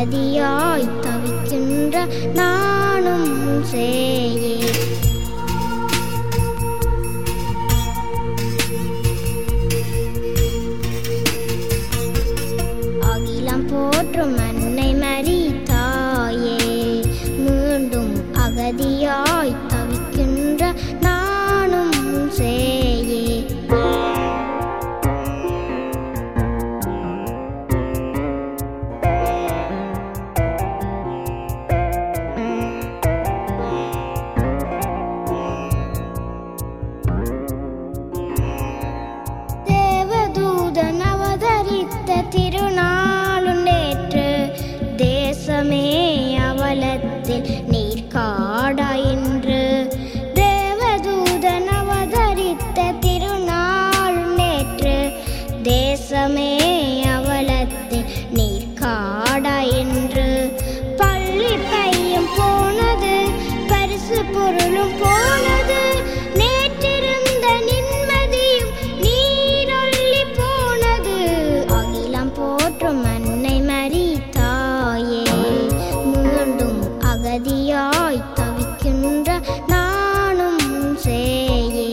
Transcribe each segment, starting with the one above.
அகதியாய் தவிக்கின்ற நானும் சேயே அகிலம் போற்றும் அன்னை மரி தாயே மீண்டும் அகதியாய் தவிக்கின்ற நானும் சேயே தேவதூதன் அவதரித்த திருநாளும் நேற்று தேசமே அவலத்தில் நீர் காடாயின்று தேவதூதன் அவதரித்த திருநாளும் நேற்று தேசமே அவலத்தில் நீர் காடாயின்று பள்ளி பையும் போனது பரிசு பொருளும் போனது நேற்றிருந்த நிம்மதியும் நீரொல்லி போனது அகிலம் போற்றும் அன்னை மரி தாயே மீண்டும் அகதியாய் தவிக்கின்ற நானும் சேயே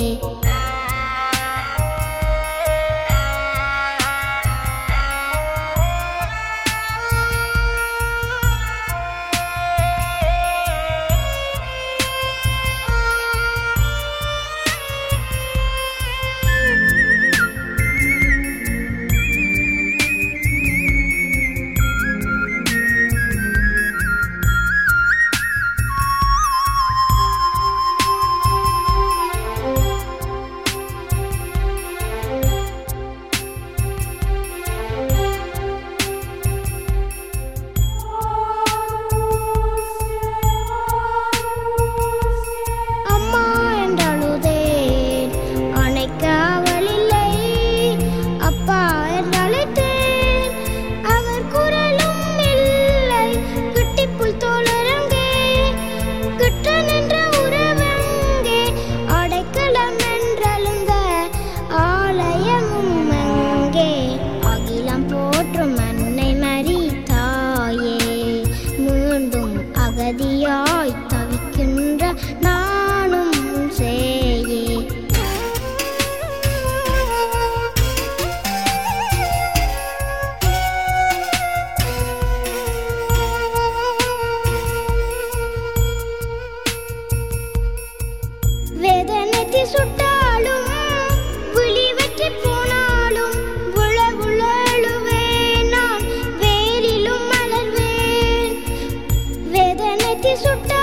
அம்மா என்றழுதேன் அணைக்க அவள் இல்லை அப்பா என்றழைத்தேன் அவர் குரலும் இல்லை கிட்டிப்புல் தோழரங்கே கிட்ட நின்ற உறவங்கே அடைக்கலம் என்றழுந்த ஆலயமும் அங்கே அகிலம் போற்றும் அன்னை மரி தாயே மீண்டும் அகதியாய் தவிக்கின்ற நானும் சேயே வேதனைத்தி சுட்டாலும் விழி வெற்றி போனாலும் உள உழழுவேன் நான் வேலிலும் மலர்வேன் வேதனைத்தி சுட்ட